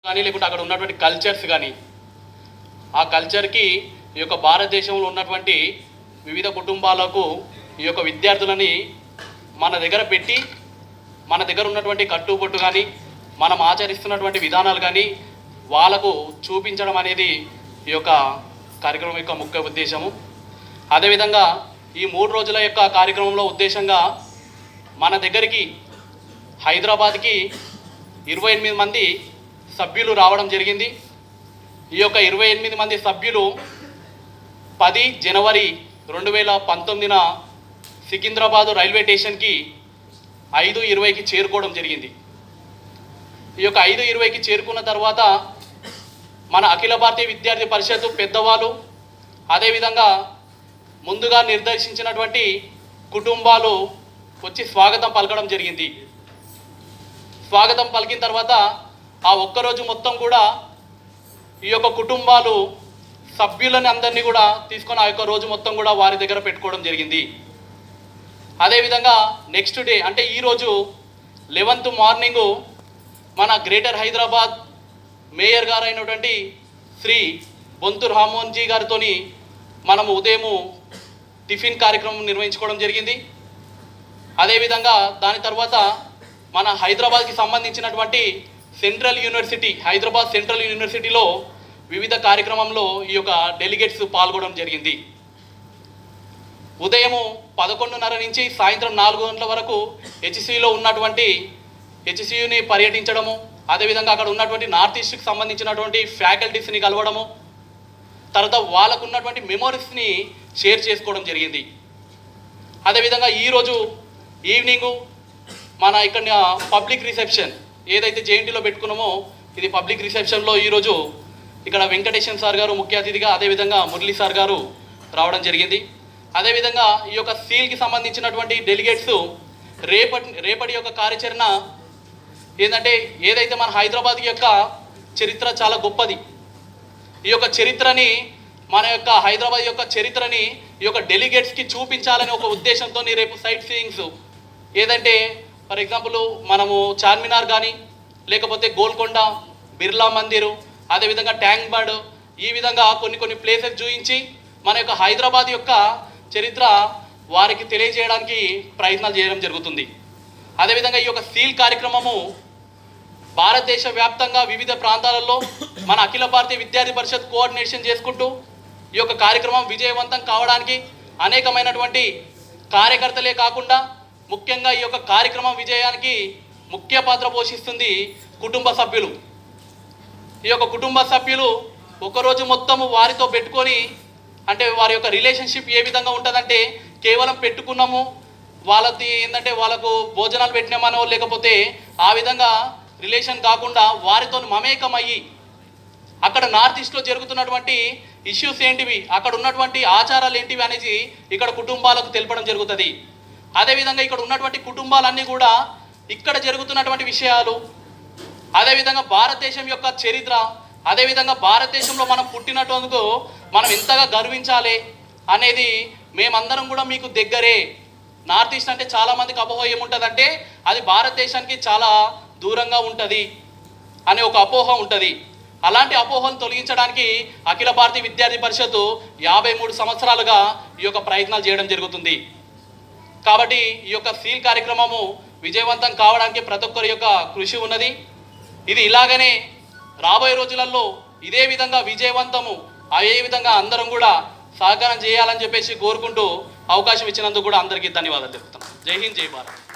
కానీ లేకుంటే అక్కడ ఉన్నటువంటి కల్చర్స్ కానీ ఆ కల్చర్కి ఈ యొక్క భారతదేశంలో ఉన్నటువంటి వివిధ కుటుంబాలకు ఈ యొక్క విద్యార్థులని మన దగ్గర పెట్టి మన దగ్గర ఉన్నటువంటి కట్టుబొట్టు కానీ మనం ఆచరిస్తున్నటువంటి విధానాలు కానీ వాళ్ళకు చూపించడం అనేది ఈ యొక్క కార్యక్రమం యొక్క ముఖ్య ఉద్దేశము అదేవిధంగా ఈ మూడు రోజుల యొక్క కార్యక్రమంలో ఉద్దేశంగా మన దగ్గరికి హైదరాబాద్కి ఇరవై ఎనిమిది మంది సభ్యులు రావడం జరిగింది ఈ యొక్క ఇరవై ఎనిమిది మంది సభ్యులు పది జనవరి రెండు వేల పంతొమ్మిదిన సికింద్రాబాద్ రైల్వే స్టేషన్కి ఐదు ఇరవైకి చేరుకోవడం జరిగింది ఈ యొక్క ఐదు ఇరవైకి చేరుకున్న తర్వాత మన అఖిల భారతీయ విద్యార్థి పరిషత్ పెద్దవాళ్ళు అదేవిధంగా ముందుగా నిర్దేశించినటువంటి కుటుంబాలు వచ్చి స్వాగతం పలకడం జరిగింది స్వాగతం పలికిన తర్వాత ఆ ఒక్కరోజు మొత్తం కూడా ఈ యొక్క కుటుంబాలు సభ్యులని అందరినీ కూడా తీసుకొని ఆ యొక్క రోజు మొత్తం కూడా వారి దగ్గర పెట్టుకోవడం జరిగింది అదేవిధంగా నెక్స్ట్ డే అంటే ఈరోజు లెవెన్త్ మార్నింగు మన గ్రేటర్ హైదరాబాద్ మేయర్ గారు అయినటువంటి శ్రీ బొంతు రామ్మోహన్జీ గారితోని మనము ఉదయము టిఫిన్ కార్యక్రమం నిర్వహించుకోవడం జరిగింది అదేవిధంగా దాని తర్వాత మన హైదరాబాద్కి సంబంధించినటువంటి సెంట్రల్ యూనివర్సిటీ హైదరాబాద్ సెంట్రల్ యూనివర్సిటీలో వివిధ కార్యక్రమంలో ఈ యొక్క డెలిగేట్స్ పాల్గొనడం జరిగింది ఉదయము పదకొండున్నర నుంచి సాయంత్రం నాలుగు గంటల వరకు హెచ్సిలో ఉన్నటువంటి హెచ్సియుని పర్యటించడము అదేవిధంగా అక్కడ ఉన్నటువంటి నార్త్ ఈస్ట్కి సంబంధించినటువంటి ఫ్యాకల్టీస్ని కలవడము తర్వాత వాళ్ళకు ఉన్నటువంటి మెమోరీస్ని షేర్ చేసుకోవడం జరిగింది అదేవిధంగా ఈరోజు ఈవినింగు మన ఇక్కడ పబ్లిక్ రిసెప్షన్ ఏదైతే జేఎన్టీలో పెట్టుకున్నామో ఇది పబ్లిక్ రిసెప్షన్లో ఈరోజు ఇక్కడ వెంకటేశ్వర సార్ గారు ముఖ్య అతిథిగా అదేవిధంగా మురళీ సార్ గారు రావడం జరిగింది అదేవిధంగా ఈ యొక్క సీల్కి సంబంధించినటువంటి డెలిగేట్స్ రేపటి రేపటి యొక్క కార్యాచరణ ఏంటంటే ఏదైతే మన హైదరాబాద్ యొక్క చరిత్ర చాలా గొప్పది ఈ యొక్క చరిత్రని మన యొక్క హైదరాబాద్ యొక్క చరిత్రని ఈ యొక్క డెలిగేట్స్కి చూపించాలనే ఒక ఉద్దేశంతో రేపు సైట్ సీయింగ్స్ ఏదంటే ఫర్ ఎగ్జాంపుల్ మనము చార్మినార్ కానీ లేకపోతే గోల్కొండ బిర్లా మందిరు అదేవిధంగా ట్యాంక్ బండ్ ఈ విధంగా కొన్ని కొన్ని ప్లేసెస్ చూపించి మన యొక్క హైదరాబాద్ యొక్క చరిత్ర వారికి తెలియజేయడానికి ప్రయత్నాలు చేయడం జరుగుతుంది అదేవిధంగా ఈ యొక్క సీల్ కార్యక్రమము భారతదేశ వ్యాప్తంగా వివిధ ప్రాంతాలలో మన అఖిల భారతీయ విద్యార్థి పరిషత్ కోఆర్డినేషన్ చేసుకుంటూ ఈ యొక్క కార్యక్రమం విజయవంతం కావడానికి అనేకమైనటువంటి కార్యకర్తలే కాకుండా ముఖ్యంగా ఈ యొక్క కార్యక్రమం విజయానికి ముఖ్య పాత్ర పోషిస్తుంది కుటుంబ సభ్యులు ఈ యొక్క కుటుంబ సభ్యులు ఒకరోజు మొత్తము వారితో పెట్టుకొని అంటే వారి యొక్క రిలేషన్షిప్ ఏ విధంగా ఉంటుందంటే కేవలం పెట్టుకున్నాము వాళ్ళది ఏంటంటే వాళ్ళకు భోజనాలు పెట్టినామనో లేకపోతే ఆ విధంగా రిలేషన్ కాకుండా వారితో మమేకం అయ్యి అక్కడ నార్త్ ఈస్ట్లో జరుగుతున్నటువంటి ఇష్యూస్ ఏంటివి అక్కడ ఉన్నటువంటి ఆచారాలు ఏంటివి అనేది ఇక్కడ కుటుంబాలకు తెలపడం జరుగుతుంది అదేవిధంగా ఇక్కడ ఉన్నటువంటి కుటుంబాలన్నీ కూడా ఇక్కడ జరుగుతున్నటువంటి విషయాలు అదేవిధంగా భారతదేశం యొక్క చరిత్ర అదేవిధంగా భారతదేశంలో మనం పుట్టినట్టుకు మనం ఎంతగా గర్వించాలి అనేది మేమందరం కూడా మీకు దగ్గరే నార్త్ ఈస్ట్ అంటే చాలా మందికి అపోహ ఏముంటుందంటే అది భారతదేశానికి చాలా దూరంగా ఉంటుంది అనే ఒక అపోహ ఉంటుంది అలాంటి అపోహను తొలగించడానికి అఖిల భారతీయ విద్యార్థి పరిషత్తు యాభై మూడు సంవత్సరాలుగా ఈ యొక్క ప్రయత్నాలు చేయడం జరుగుతుంది కాబట్టి ఈ యొక్క సీల్ కార్యక్రమము విజయవంతం కావడానికి ప్రతి ఒక్కరి యొక్క కృషి ఉన్నది ఇది ఇలాగనే రాబోయే రోజులలో ఇదే విధంగా విజయవంతము అదే విధంగా అందరం కూడా సహకారం చేయాలని చెప్పేసి కోరుకుంటూ అవకాశం ఇచ్చినందుకు కూడా అందరికీ ధన్యవాదాలు తెలుపుతున్నాం జై హింద్ జై భారత్